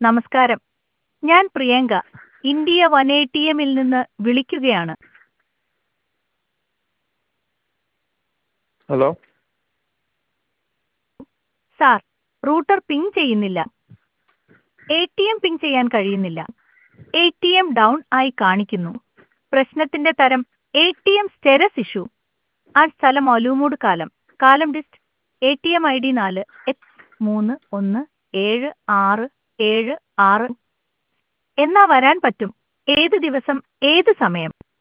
നമസ്കാരം ഞാൻ Priyanka India one A T എമ്മിൽ നിന്ന് വിളിക്കുകയാണ് ഹലോ സാർ റൂട്ടർ പിങ് ചെയ്യുന്നില്ല എ ടി എം പിങ് ചെയ്യാൻ കഴിയുന്നില്ല എ ടി എം ഡൗൺ ആയി കാണിക്കുന്നു പ്രശ്നത്തിന്റെ തരം A T M status issue ആ സ്ഥലം ഒലൂമൂട് കാലം കാലം dist A T M I D നാല് എച്ച് മൂന്ന് ഒന്ന് ഏഴ് ആറ് ഏഴ് ആറ് എന്നാ വരാൻ പറ്റും ഏത് ദിവസം ഏത് സമയം